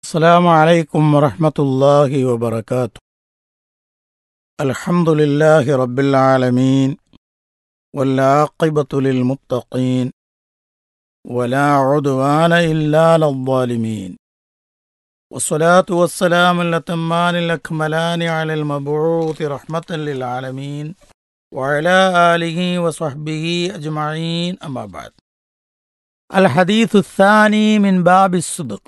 السلام عليكم ورحمة الله وبركاته الحمد لله رب العالمين والعاقبة للمتقين ولا عدوان إلا على الظالمين والصلاة والسلام الأتمان الأكملان على المبعوث رحمة للعالمين وعلى آله وصحبه أجمعين أما بعد الحديث الثاني من باب الصدق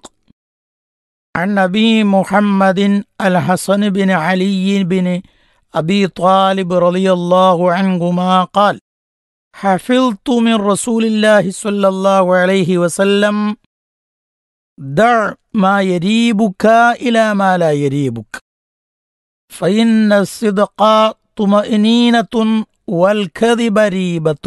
عن أبي محمد الحسن بن علي بن أبي طالب رضي الله عنهما قال حفظت من رسول الله صلى الله عليه وسلم دع ما يريبك إلى ما لا يريبك فإن الصدق طمأنينة والكذب ريبة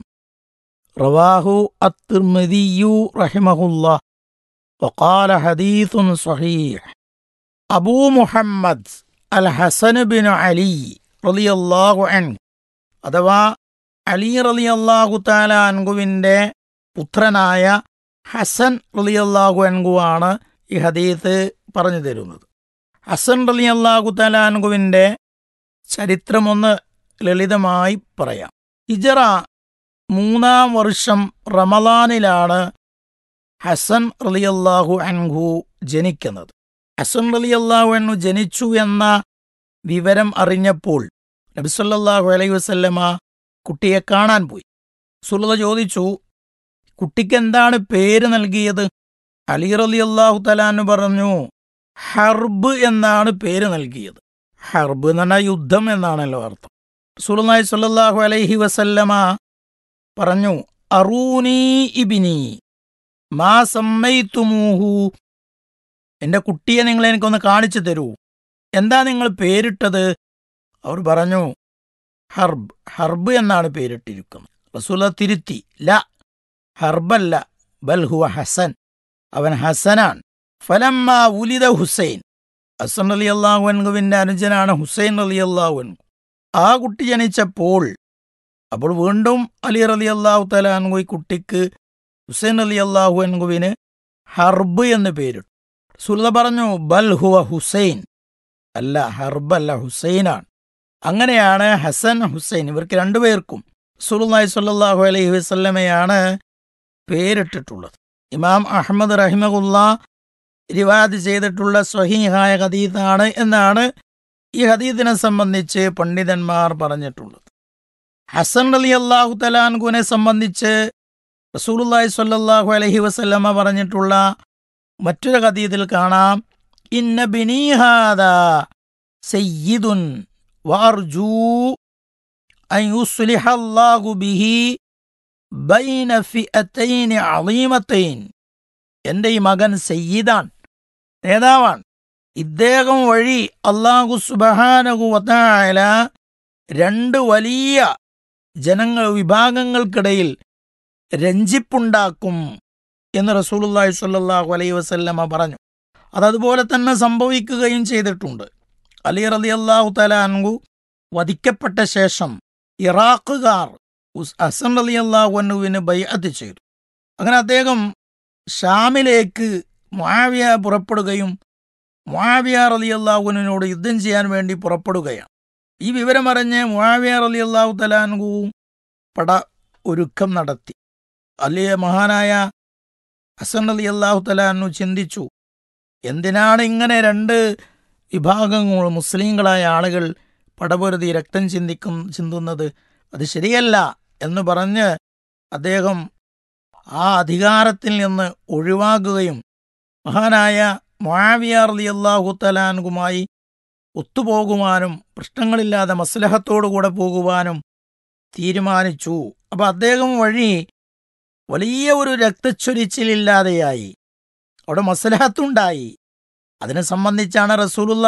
رواه الترمذي رحمه الله وقال حديث صحيح أبو محمد الحسن بن علي رضي الله عنه അഥവാ അലി റലി അള്ളാഹു താല അൻകുവിൻ്റെ പുത്രനായ ഹസൻ റലി അള്ളാഹു അൻകു ആണ് ഈ ഹദീത്ത് പറഞ്ഞു തരുന്നത് ഹസൻ റലി അള്ളാഹു താല അൻകുവിൻ്റെ ചരിത്രമൊന്ന് ലളിതമായി പറയാം ഹിജറ മൂന്നാം വർഷം റമദാനിലാണ് ഹസൻ റലിയല്ലാഹു അൻഹു ജനിക്കുന്നത് ഹസൻ റലിയല്ലാഹു അൻഹു ജനിച്ചു എന്ന വിവരം അറിഞ്ഞപ്പോൾ നബിസല്ലാഹു അലൈഹി വസല്ലമ കുട്ടിയെ കാണാൻ പോയി സുലത ചോദിച്ചു കുട്ടിക്ക് എന്താണ് പേര് നൽകിയത് അലി റലിയല്ലാഹു തലാന്ന് പറഞ്ഞു ഹർബ് എന്നാണ് പേര് നൽകിയത് ഹർബ് എന്ന് പറഞ്ഞാൽ യുദ്ധം എന്നാണല്ലോ അർത്ഥം സുലനായി സല്ലാഹു അലൈഹി വസല്ലമ പറഞ്ഞു അറൂനി ഇബിനി മാ സമ്മയിത്തുമൂഹു എന്റെ കുട്ടിയെ നിങ്ങൾ എനിക്കൊന്ന് കാണിച്ചു തരൂ എന്താ നിങ്ങൾ പേരിട്ടത് അവർ പറഞ്ഞു ഹർബ് ഹർബ് എന്നാണ് പേരിട്ടിരിക്കുന്നത് റസൂല തിരുത്തി ല ഹർബല്ല ബൽ ഹുവ ഹസൻ അവൻ ഹസനാൻ ഫലമ്മ ഉലിത ഹുസൈൻ ഹസൻ അലി അള്ളാഹുവിന്റെ അനുജനാണ് ഹുസൈൻ അലി അള്ളാഹുൻ ആ കുട്ടി ജനിച്ചപ്പോൾ അപ്പോൾ വീണ്ടും അലി റലി അള്ളാഹു തലാൻകു ഈ കുട്ടിക്ക് ഹുസൈൻ അലി അള്ളാഹു അൻകുവിന് ഹർബ് എന്ന് പേരിട്ടു സുലത പറഞ്ഞു ബൽ ഹുവ ഹുസൈൻ അല്ല ഹർബ് അല്ല ഹുസൈനാണ് അങ്ങനെയാണ് ഹസൻ ഹുസൈൻ ഇവർക്ക് രണ്ടുപേർക്കും സുലുല്ലാഹി സ്വല്ലല്ലാഹു അലൈഹി വസല്ലമയാണ് പേരിട്ടിട്ടുള്ളത് ഇമാം അഹമ്മദ് റഹിമകുല്ല റിവാദ് ചെയ്തിട്ടുള്ള സ്വഹീഹായ ഹദീദാണ് എന്നാണ് ഈ ഹദീദിനെ സംബന്ധിച്ച് പണ്ഡിതന്മാർ പറഞ്ഞിട്ടുള്ളത് ഹസൻ അലി അള്ളാഹു തലാൻകുവിനെ സംബന്ധിച്ച് റസൂലുല്ലാഹി സ്വല്ലല്ലാഹു അലൈഹി വസല്ലമ പറഞ്ഞിട്ടുള്ള മറ്റൊരു ഹദീദിൽ കാണാം ഇന്ന ബിനീഹാദ സയ്യിദുൻ വാർജൂ അൻ യുസ്ലിഹ അല്ലാഹു ബിഹി ബൈന ഫിഅത്തൈൻ അളീമത്തൈൻ എൻ്റെ ഈ മകൻ സയ്യിദാൻ നേതാവാണ് ഇദ്ദേഹം വഴി അള്ളാഹു സുബഹാനഹു വതആല രണ്ട് വലിയ ജനങ്ങൾ വിഭാഗങ്ങൾക്കിടയിൽ രഞ്ജിപ്പുണ്ടാക്കും എന്ന് റസൂലുല്ലാഹി സ്വല്ലല്ലാഹു അലൈഹി വസല്ലമ പറഞ്ഞു അതതുപോലെ തന്നെ സംഭവിക്കുകയും ചെയ്തിട്ടുണ്ട് അലി റലി അള്ളാഹു തല അൻഹു വധിക്കപ്പെട്ട ശേഷം ഇറാഖുകാർ ഹസൻ അലി അള്ളാഹു അന്നുവിന് ബൈഅത്ത് ചെയ്തു അങ്ങനെ അദ്ദേഹം ഷാമിലേക്ക് മുആവിയ പുറപ്പെടുകയും മുആവിയ റലി അള്ളാഹുവിനോട് യുദ്ധം ചെയ്യാൻ വേണ്ടി പുറപ്പെടുകയാണ് ഈ വിവരമറിഞ്ഞ് മുആവിയ റലി അള്ളാഹു തലാൻഹുവും പട ഒരുക്കം നടത്തി അലിയ മഹാനായ ഹസൻ അലി അള്ളാഹു തലാനു ചിന്തിച്ചു എന്തിനാണ് ഇങ്ങനെ രണ്ട് വിഭാഗങ്ങൾ മുസ്ലിങ്ങളായ ആളുകൾ പടപൊരുതി രക്തം ചിന്തിക്കും ചിന്തുന്നത് അത് ശരിയല്ല എന്ന് പറഞ്ഞ് അദ്ദേഹം ആ അധികാരത്തിൽ നിന്ന് ഒഴിവാകുകയും മഹാനായ മുആവിയ അലി അള്ളാഹു തലാനുമായി ഒത്തുപോകുവാനും പ്രശ്നങ്ങളില്ലാതെ മസ്ലഹത്തോടുകൂടെ പോകുവാനും തീരുമാനിച്ചു അപ്പൊ അദ്ദേഹം വഴി വലിയ ഒരു രക്തച്ചൊരിച്ചിലില്ലാതെയായി അവിടെ മസ്ലഹത്തുണ്ടായി അതിനെ സംബന്ധിച്ചാണ് റസൂലുള്ള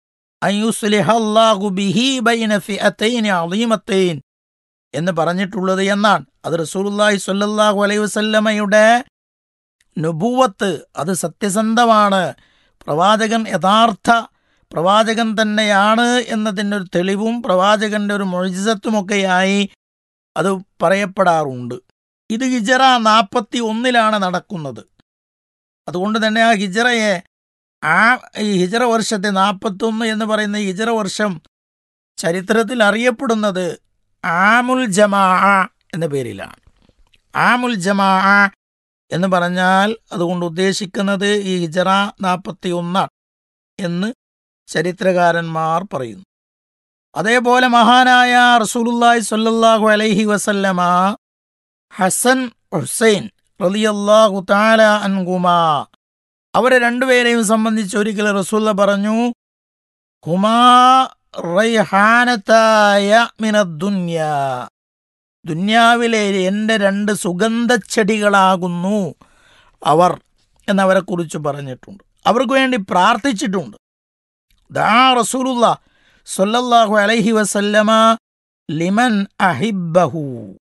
എന്ന് പറഞ്ഞിട്ടുള്ളത് എന്നാണ് അത് റസൂലുല്ലാഹി സ്വല്ലല്ലാഹു അലൈഹി വസല്ലമയുടെ നുബൂവത്ത് അത് സത്യസന്ധമാണ് പ്രവാചകൻ യഥാർത്ഥ പ്രവാചകൻ തന്നെയാണ് എന്നതിൻ്റെ ഒരു തെളിവും പ്രവാചകന്റെ ഒരു മൊഴിസത്തുമൊക്കെയായി അത് പറയപ്പെടാറുണ്ട് ഇത് ഹിജറ നാൽപ്പത്തി ഒന്നിലാണ് നടക്കുന്നത് അതുകൊണ്ട് തന്നെ ആ ഹിജറയെ ആ ഈ ഹിജറ വർഷത്തെ നാൽപ്പത്തൊന്ന് എന്ന് പറയുന്ന ഈ ഹിജറ വർഷം ചരിത്രത്തിൽ അറിയപ്പെടുന്നത് ആമുൽ ജമാ എന്ന പേരിലാണ് ആമുൽ ജമാ എന്ന് പറഞ്ഞാൽ അതുകൊണ്ട് ഉദ്ദേശിക്കുന്നത് ഈ ഹിജറ നാൽപ്പത്തി ഒന്നാണ് എന്ന് ചരിത്രകാരന്മാർ പറയുന്നു അതേപോലെ മഹാനായ റസൂലുല്ലാഹി സ്വല്ലല്ലാഹു അലൈഹി വസല്ലമ ഹസൻ ഹുസൈൻ റളിയല്ലാഹു തആല അൻഹുമാ അവരെ രണ്ടുപേരെയും സംബന്ധിച്ച് ഒരിക്കൽ റസൂല്ല പറഞ്ഞു ഹുമാ റൈഹാനത്തായ മിനദ്ദുന്യ ദുന്യാവിലെ എൻ്റെ രണ്ട് സുഗന്ധച്ചെടികളാകുന്നു അവർ എന്നവരെ കുറിച്ച് പറഞ്ഞിട്ടുണ്ട് അവർക്ക് വേണ്ടി പ്രാർത്ഥിച്ചിട്ടുണ്ട് ദാ റസൂലുള്ള സല്ലല്ലാഹു അലൈഹി വസല്ലമ ലിമൻ അഹിബ്ബഹു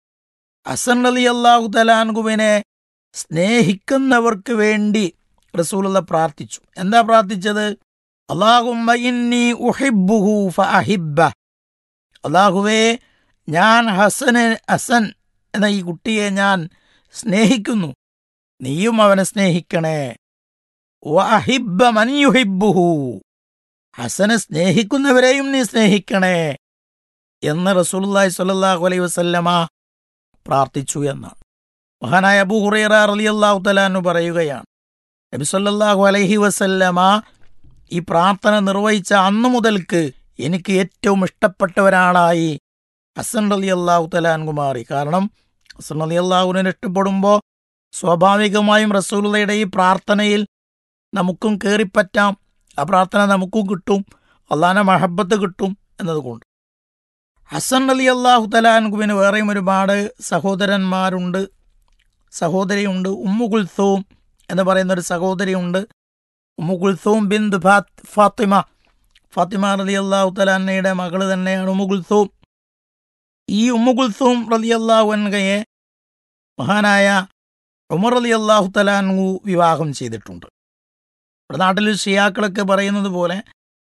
ഹസൻ അലി അള്ളാഹു തലാൻകുവിനെ സ്നേഹിക്കുന്നവർക്ക് വേണ്ടി റസൂലുള്ള പ്രാർത്ഥിച്ചു എന്താ പ്രാർത്ഥിച്ചത് അള്ളാഹുമ്മ ഇന്നി ഉഹിബ്ബുഹു ഫഅഹിബ്ബ അള്ളാഹുവേ ഞാൻ ഹസന് ഹസൻ എന്ന ഈ കുട്ടിയെ ഞാൻ സ്നേഹിക്കുന്നു നീയും അവനെ സ്നേഹിക്കണേ വഅഹിബ്ബ മൻ യുഹിബ്ബുഹു ഹസനെ സ്നേഹിക്കുന്നവരെയും നീ സ്നേഹിക്കണേ എന്ന് റസൂലുള്ളാഹി സ്വല്ലല്ലാഹു അലൈഹി വസല്ലമ പ്രാർത്ഥിച്ചു എന്നാണ് മഹാനായ അബൂ ഹുറൈറ റളിയല്ലാഹു തആല പറയുകയാണ് നബി സല്ലല്ലാഹു അലൈഹി വസല്ലമ ഈ പ്രാർത്ഥന നിർവഹിച്ച അന്നു മുതൽക്ക് എനിക്ക് ഏറ്റവും ഇഷ്ടപ്പെട്ട ഒരാളായി ഹസൻ റലി അള്ളാഹു തലാൻകു മാറി കാരണം ഹസൻ റലി അള്ളാഹുവിനെ ഇഷ്ടപ്പെടുമ്പോൾ സ്വാഭാവികമായും റസൂലുള്ളയുടെ ഈ പ്രാർത്ഥനയിൽ നമുക്കും കയറിപ്പറ്റാം ആ പ്രാർത്ഥന നമുക്കും കിട്ടും അള്ളാഹാനെ മഹബത്ത് കിട്ടും എന്നതുകൊണ്ട് ഹസൻ അലി അള്ളാഹു തലാൻകുവിന് വേറെയും ഒരുപാട് സഹോദരന്മാരുണ്ട് സഹോദരിയുണ്ട് ഉമ്മു കുൽസൂം എന്ന് പറയുന്ന ഒരു സഹോദരിയുണ്ട് Ummu Kulsum bin Fatima Fatima റലി അള്ളാഹു തലാന്നയുടെ മകള് തന്നെയാണ് ഉമ്മു കുൽസൂം ഈ ഉമ്മു കുൽസൂം റലി അള്ളാഹു അൻകയെ മഹാനായ ഉമർ അലി അള്ളാഹു തലാൻഹു വിവാഹം ചെയ്തിട്ടുണ്ട് നമ്മുടെ നാട്ടിൽ ഷിയാക്കളൊക്കെ പറയുന്നത് പോലെ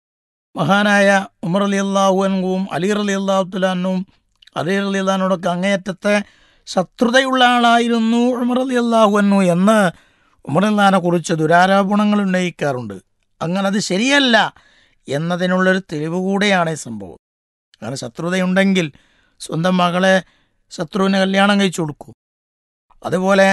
മഹാനായ ഉമർ അലി അള്ളാഹു അൻഹുവും അലി അലി അള്ളാഹു തലാനും അലി അലി അള്ളഹാനോടൊക്കെ അങ്ങേയറ്റത്തെ ശത്രുതയുള്ള ആളായിരുന്നു ഉമർ അലി അള്ളാഹു അന്നു എന്ന് ഉമർ അള്ളഹാനെ കുറിച്ച് ദുരാരോപണങ്ങൾ ഉന്നയിക്കാറുണ്ട് അങ്ങനെ അത് ശരിയല്ല എന്നതിനുള്ളൊരു തെളിവ് കൂടെയാണ് ഈ സംഭവം കാരണം ശത്രുതയുണ്ടെങ്കിൽ സ്വന്തം മകളെ ശത്രുവിനെ കല്യാണം കഴിച്ചു കൊടുക്കും അതുപോലെ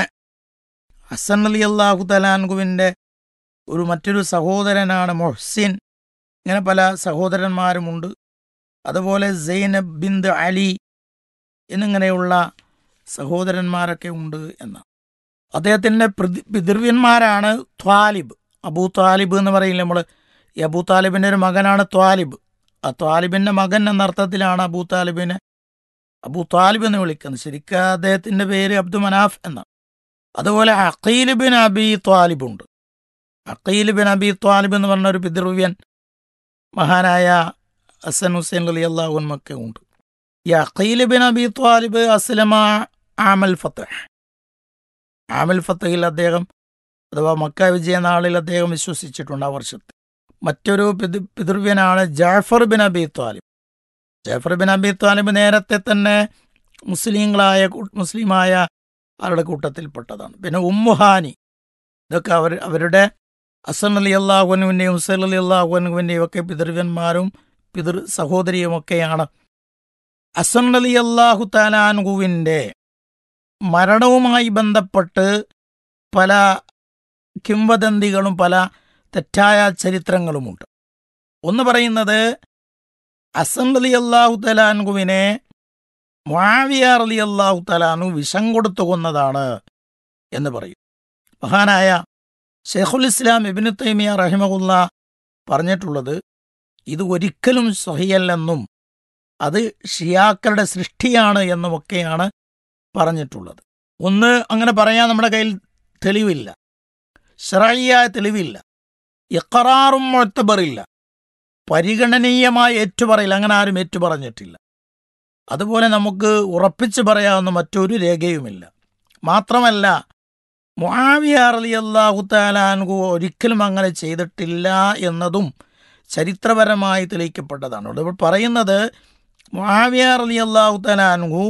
ഹസൻ അലി അള്ളാഹു തലാൻകുവിൻ്റെ ഒരു മറ്റൊരു സഹോദരനാണ് മൊഹ്സിൻ ഇങ്ങനെ പല സഹോദരന്മാരുമുണ്ട് അതുപോലെ സൈനബ് ബിന്ദ് അലി എന്നിങ്ങനെയുള്ള സഹോദരന്മാരൊക്കെ ഉണ്ട് എന്ന് അദ്ദേഹത്തിൻ്റെ പിതൃവ്യന്മാരാണ് ത്വാലിബ് അബൂ ത്വാലിബ് എന്ന് പറയില്ല നമ്മൾ ഈ അബൂ താലിബിൻ്റെ ഒരു മകനാണ് ത്വാലിബ് ആ ത്വാലിബിൻ്റെ മകൻ എന്ന അർത്ഥത്തിലാണ് അബൂ താലിബിനെ അബൂ താലിബ് എന്ന് വിളിക്കുന്നത് ശരിക്കും അദ്ദേഹത്തിൻ്റെ പേര് അബ്ദു മനാഫ് എന്നാണ് അതുപോലെ അഖീൽ ബിൻ അബി ത്വാലിബ് ഉണ്ട് അഖീൽ ബിൻ അബി ത്വാലിബ് എന്ന് പറഞ്ഞ ഒരു പിതൃവ്യൻ മഹാനായ ഹസൻ ഹുസൈൻ അലി അള്ളാഹുമൊക്കെ ഉണ്ട് ഈ അഖീൽ ബിൻ അബി ത്വാലിബ് അസ്ലമ ആമൽ ഫത്തഹ് ആമൽ ഫത്തഹിൽ അദ്ദേഹം അഥവാ മക്ക വിജയനാളിൽ അദ്ദേഹം വിശ്വസിച്ചിട്ടുണ്ട് ആ വർഷത്തിൽ മറ്റൊരു പിതൃ പിതൃവ്യനാണ് Jafar bin Abi Talib Jafar bin Abi Talib നേരത്തെ തന്നെ മുസ്ലിങ്ങളായ മുസ്ലിമായ അവരുടെ കൂട്ടത്തിൽപ്പെട്ടതാണ് പിന്നെ ഉമ്മുഹാനി ഇതൊക്കെ അവർ അവരുടെ അസൻ അലി അള്ളാഹുനുവിൻ്റെയും ഹുസൈൻ അലി അള്ളാഹുനുവിൻ്റെയും ഒക്കെ പിതൃവ്യന്മാരും പിതൃ സഹോദരിയുമൊക്കെയാണ് അസൻ അലി അള്ളാഹു താലാൻഹുവിൻ്റെ മരണവുമായി ബന്ധപ്പെട്ട് പല കിംവദന്തികളും പല തെറ്റായ ചരിത്രങ്ങളുമുണ്ട് ഒന്ന് പറയുന്നത് അസൻ അലി അള്ളാഹു തലാൻകുവിനെ മുആവിയാർ അലി അള്ളാഹു തലാനു വിഷം കൊടുത്തു കൊന്നതാണ് എന്ന് പറയും മഹാനായ ഷെയ്ഖുൽ ഇസ്ലാം ഇബിനു തൈമിയ റഹിമകുല്ല പറഞ്ഞിട്ടുള്ളത് ഇത് ഒരിക്കലും സഹിയല്ലെന്നും അത് ഷിയാക്കളുടെ സൃഷ്ടിയാണ് എന്നുമൊക്കെയാണ് പറഞ്ഞിട്ടുള്ളത് ഒന്ന് അങ്ങനെ പറയാൻ നമ്മുടെ കയ്യിൽ തെളിവില്ല ഷറായിയായ തെളിവില്ല ഇക്കറാറും മുഴത്തബറില്ല പരിഗണനീയമായ ഏറ്റുപറയില്ല അങ്ങനെ ആരും ഏറ്റുപറഞ്ഞിട്ടില്ല അതുപോലെ നമുക്ക് ഉറപ്പിച്ച് പറയാവുന്ന മറ്റൊരു രേഖയുമില്ല മാത്രമല്ല മുആവിയാർ അലി അള്ളാഹു താലാൻഹു ഒരിക്കലും അങ്ങനെ ചെയ്തിട്ടില്ല എന്നതും ചരിത്രപരമായി തെളിയിക്കപ്പെട്ടതാണ് ഇവിടെ പറയുന്നത് മുആവിയാർ അലി അള്ളാഹു താലാൻഹു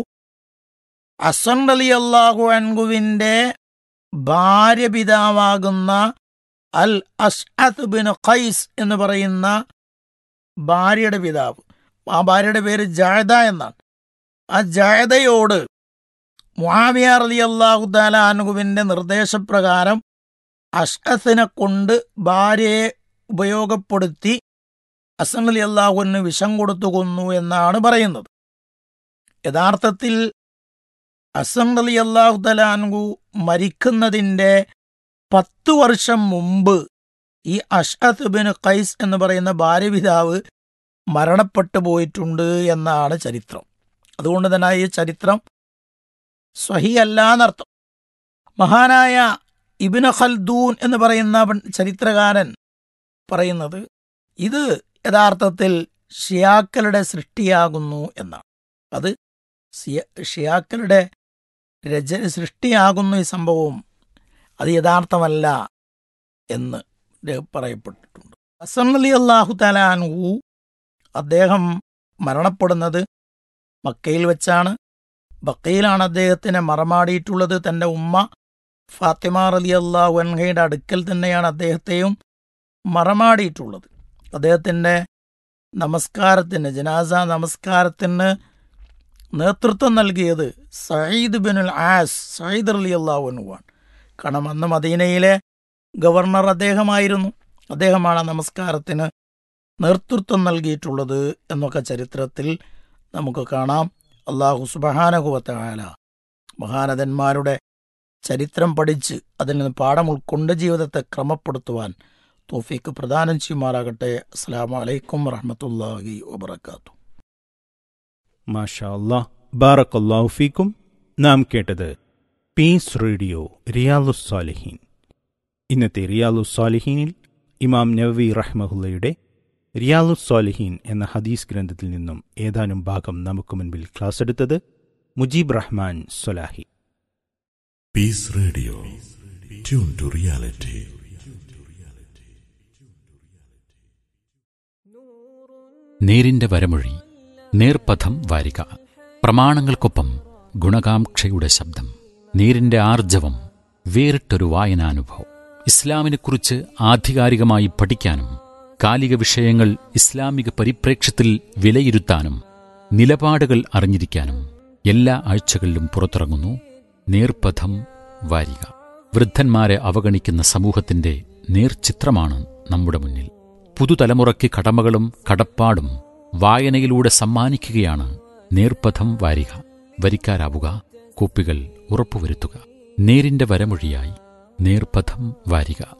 അസൻ അലി അള്ളാഹു അൻഹുവിൻ്റെ ഭാര്യ പിതാവാകുന്ന അൽ അസ്അത്ത് ബിൻ ഖൈസ് എന്ന് പറയുന്ന ഭാര്യയുടെ പിതാവ് ആ ഭാര്യയുടെ പേര് ജായദ എന്നാണ് ആ ജായദയോട് മുഹാവിയ റലി അള്ളാഹു താലാനുവിൻ്റെ നിർദ്ദേശപ്രകാരം അഷ്അത്തിനെ കൊണ്ട് ഭാര്യയെ ഉപയോഗപ്പെടുത്തി അസൻ അലി അള്ളാഹുവിന് വിഷം കൊടുത്തു കൊന്നു എന്നാണ് പറയുന്നത് യഥാർത്ഥത്തിൽ അസൻ അലി അള്ളാഹു തലാൻഹു മരിക്കുന്നതിൻ്റെ പത്തു വർഷം മുമ്പ് ഈ അഷ്അത്ത് ബിൻ ഖൈസ് എന്ന് പറയുന്ന ഭാര്യപിതാവ് മരണപ്പെട്ടു പോയിട്ടുണ്ട് എന്നാണ് ചരിത്രം അതുകൊണ്ട് തന്നെ ഈ ചരിത്രം സ്വഹിയല്ല എന്നർത്ഥം മഹാനായ ഇബിന് ഖൽദൂൻ എന്ന് പറയുന്ന പൺ- ചരിത്രകാരൻ പറയുന്നത് ഇത് യഥാർത്ഥത്തിൽ ഷിയാക്കളുടെ സൃഷ്ടിയാകുന്നു എന്നാണ് അത് സിയ- ഷിയാക്കളുടെ രച സൃഷ്ടിയാകുന്നു ഈ സംഭവം അത് യഥാർത്ഥമല്ല എന്ന് ര- പറയപ്പെട്ടിട്ടുണ്ട് ഹസൻ അലി അള്ളാഹു തലാൻഹു അദ്ദേഹം മരണപ്പെടുന്നത് മക്കയിൽ വെച്ചാണ് ബക്കയിലാണ് അദ്ദേഹത്തിനെ മറമാടിയിട്ടുള്ളത് തൻ്റെ ഉമ്മ ഫാത്തിമ റലി അള്ളാഹു അൻഹയുടെ അടുക്കൽ തന്നെയാണ് അദ്ദേഹത്തെയും മറമാടിയിട്ടുള്ളത് അദ്ദേഹത്തിൻ്റെ നമസ്കാരത്തിന് ജനാസ നമസ്കാരത്തിന് നേതൃത്വം നൽകിയത് സയ്യിദ് ബിനുൽ ആസ് സയ്യിദ് അലി അള്ളാഹുനുവാണ് കാരണം അന്ന് മദീനയിലെ ഗവർണർ അദ്ദേഹമായിരുന്നു അദ്ദേഹമാണ് ആ നമസ്കാരത്തിന് നേതൃത്വം നൽകിയിട്ടുള്ളത് എന്നൊക്കെ ചരിത്രത്തിൽ നമുക്ക് കാണാം അള്ളാഹു സുബഹാനകുവത്തായ മഹാനതന്മാരുടെ ചരിത്രം പഠിച്ച് അതിൽ നിന്ന് പാഠം ഉൾക്കൊണ്ട് ജീവിതത്തെ ക്രമപ്പെടുത്തുവാൻ തോഫീക്ക് പ്രദാനം ചെയ്യുമാറാകട്ടെ അസ്സാം വലൈക്കും വറഹമത്തല്ലാഹി വബർക്കാത്തു മാഷാ അല്ലാ ബാറക്കല്ലാഹു ഫീക്കും നാം കേട്ടത് പീസ് റേഡിയോ റിയാലുസ്സാലിഹീൻ ഇന്നത്തെ റിയാലുസ്സാലിഹീനിൽ ഇമാം നവവി റഹ്മഹുല്ലയുടെ റിയാലുസ്സാലിഹീൻ എന്ന ഹദീസ് ഗ്രന്ഥത്തിൽ നിന്നും ഏതാനും ഭാഗം നമുക്ക് മുൻപിൽ ക്ലാസ് എടുത്തത് Mujeeb Rahman Swalahi Peace Radio. Tune to reality. നേരിന്റെ വരമൊഴി നേർപഥം വാരിക പ്രമാണങ്ങൾക്കൊപ്പം ഗുണകാംക്ഷയുടെ ശബ്ദം നേരിന്റെ ആർജവം വേറിട്ടൊരു വായനാനുഭവം ഇസ്ലാമിനെക്കുറിച്ച് ആധികാരികമായി പഠിക്കാനും കാലിക വിഷയങ്ങൾ ഇസ്ലാമിക പരിപ്രേക്ഷ്യത്തിൽ വിലയിരുത്താനും നിലപാടുകൾ അറിഞ്ഞിരിക്കാനും എല്ലാ ആഴ്ചകളിലും പുറത്തിറങ്ങുന്നു നേർപഥം വാരിക വൃദ്ധന്മാരെ അവഗണിക്കുന്ന സമൂഹത്തിന്റെ നേർചിത്രമാണ് നമ്മുടെ മുന്നിൽ പുതുതലമുറയ്ക്ക് കടമകളും കടപ്പാടും വായനയിലൂടെ സമ്മാനിക്കുകയാണ് നേർപഥം വാരിക വരിക്കാരാവുക കോപ്പികൾ ഉറപ്പുവരുത്തുക നേരിന്റെ വരമൊഴിയായി നേർപഥം വാരിക